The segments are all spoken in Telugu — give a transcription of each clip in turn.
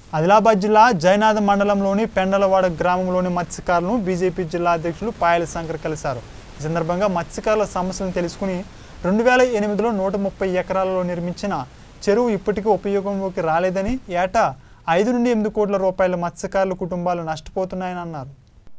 ఆదిలాబాద్ జిల్లా జయనాథ మండలంలోని పెండలవాడ గ్రామంలోని మత్స్యకారులను బీజేపీ జిల్లా అధ్యక్షులు పాయల శంకర్ కలిశారు ఈ సందర్భంగా మత్స్యకారుల సమస్యలను తెలుసుకుని రెండు వేల ఎనిమిదిలో నూట ముప్పై ఎకరాలలో నిర్మించిన చెరువు ఇప్పటికీ ఉపయోగంలోకి రాలేదని ఏటా ఐదు నుండి ఎనిమిది కోట్ల రూపాయల మత్స్యకారుల కుటుంబాలు నష్టపోతున్నాయని అన్నారు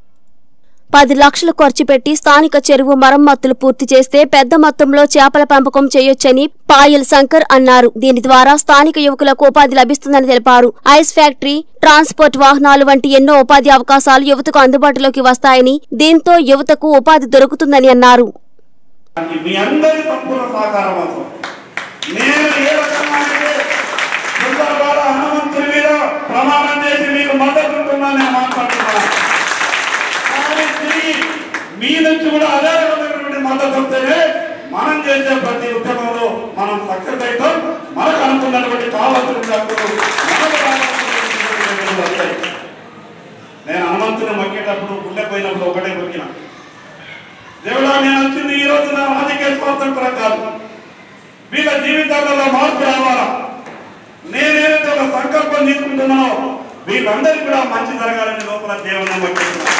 పది లక్షలు ఖర్చు పెట్టి స్థానిక చెరువు మరమ్మతులు పూర్తి చేస్తే పెద్ద మొత్తంలో చేపల పెంపకం చేయొచ్చని పాయల్ శంకర్ అన్నారు దీని ద్వారా స్థానిక యువకులకు ఉపాధి లభిస్తుందని తెలిపారు ఐస్ ఫ్యాక్టరీ ట్రాన్స్పోర్ట్ వాహనాలు వంటి ఎన్నో ఉపాధి అవకాశాలు యువతకు అందుబాటులోకి వస్తాయని దీంతో యువతకు ఉపాధి దొరుకుతుందని అన్నారు దానికి మీ అందరి సంపూర్ణ సహకారం అవసరం నేను ఏ రకంగా అయితే సుందరబాల హనుమంతుని మీద ప్రమాణం చేసి మీకు మద్దతు ఉంటున్నా నేను మాట్లాడుతున్నాను కానీ తిరిగి మీ నుంచి కూడా అదే రకమైనటువంటి మద్దతు వస్తేనే మనం చేసే ప్రతి ఉద్యమంలో మనం సక్సెస్ అవుతాం మనకు అనుకున్నటువంటి కావాల్సిన హక్కులు మనకు రావాల్సినటువంటి హక్కులు వస్తాయి నేను హనుమంతుని మొక్కేటప్పుడు గుండె పోయినప్పుడు ఒకటే మొక్కిన దేవుడా నేను వచ్చింది ఈ రోజు నా రాజకీయ స్వార్థం కూడా కాదు వీళ్ళ జీవితాలలో మార్పు రావాలా నేనేదైతే ఒక సంకల్పం తీసుకుంటున్నానో వీళ్ళందరికీ కూడా మంచి జరగాలని లోపల దేవుని మొక్కేస్తున్నాను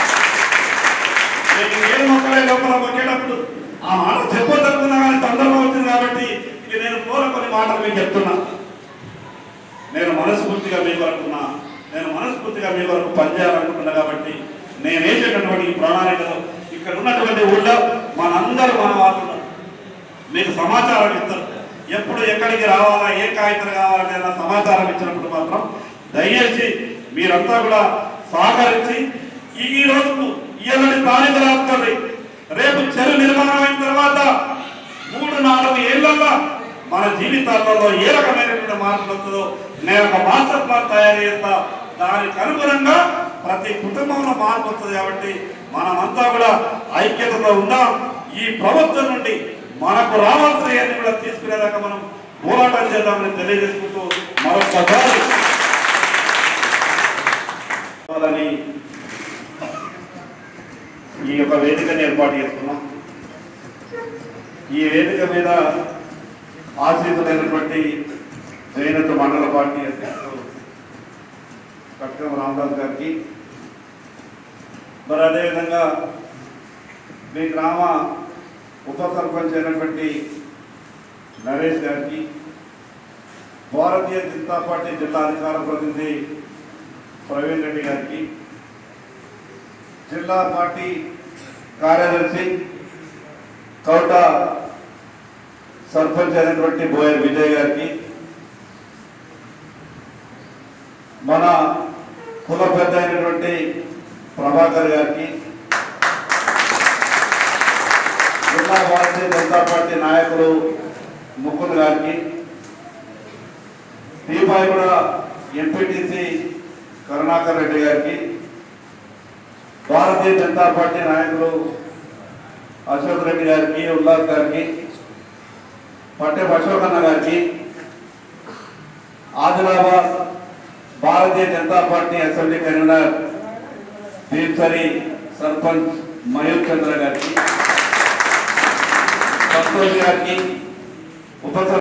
నేను ఏడు మొక్కలే లోపల మొక్కేటప్పుడు ఆ మాట చెప్పొద్దనుకున్నా కానీ సందర్భం వచ్చింది కాబట్టి ఇక నేను కోర కొన్ని మాటలు మీకు చెప్తున్నా నేను మనస్ఫూర్తిగా మీ వరకున్నా నేను మనస్ఫూర్తిగా మీ వరకు పనిచేయాలనుకుంటున్నా కాబట్టి నేను వేసేటటువంటి ఈ ప్రణాళికలో ఇక్కడ ఉన్నటువంటి ఊళ్ళో మనందరూ మన వాళ్ళు ఉన్నారు. మీకు సమాచారం ఇస్తారు ఎప్పుడు ఎక్కడికి రావాలా ఏ కాగితం కావాలనే నా సమాచారం ఇచ్చినప్పుడు మాత్రం దయచేసి మీరంతా కూడా సహకరించి ఈ ఈ రోజు ఇలాంటి ప్రణాళిక రాసుకోండి రేపు చెరు నిర్మాణం అయిన తర్వాత మూడు నాలుగు ఏళ్లలో మన జీవితాలలో ఏ రకమైనటువంటి మార్పులు వస్తుందో నేను ఒక మాస్టర్ ప్లాన్ తయారు చేస్తా దానికి అనుగుణంగా ప్రతి కుటుంబంలో మార్పు వస్తుంది కాబట్టి మనమంతా కూడా ఐక్యతతో ఉందాం ఈ ప్రభుత్వం నుండి మనకు రావాల్సినవన్నీ కూడా తీసుకునేదాకా మనం పోరాటం చేద్దామని తెలియజేసుకుంటూ మరొకసారి అని ఈ యొక్క వేదికను ఏర్పాటు చేసుకున్నాం ఈ వేదిక మీద ఆశ్రితులైనటువంటి జైనత్ మండల పార్టీ అధ్యక్షుడు కట్కం రామదాస్ గారికి మరి అదేవిధంగా మీ గ్రామ ఉప సర్పంచ్ అయినటువంటి నరేష్ గారికి భారతీయ జనతా పార్టీ జిల్లా అధికార ప్రతినిధి ప్రవీణ్ రెడ్డి గారికి జిల్లా పార్టీ కార్యదర్శి కౌట సర్పంచ్ అయినటువంటి బోయర్ విజయ్ గారికి మన కుల పెద్ద అయినటువంటి ప్రభాకర్ గారికి జిల్లా భారతీయ జనతా పార్టీ నాయకులు ముకుంద్ గారికి దీపాయిగూడ ఎంపీటీసీ కరుణాకర్ రెడ్డి గారికి భారతీయ జనతా పార్టీ నాయకులు అశోక్ రెడ్డి గారికి ఉల్లాస్ గారికి పట్టె అశోక్ అన్న గారికి Adilabad Bharatiya Janata party assembly convener Bhimsari sarpanch Mayur Chandra గారికి సంతోష్ గారికి ఉప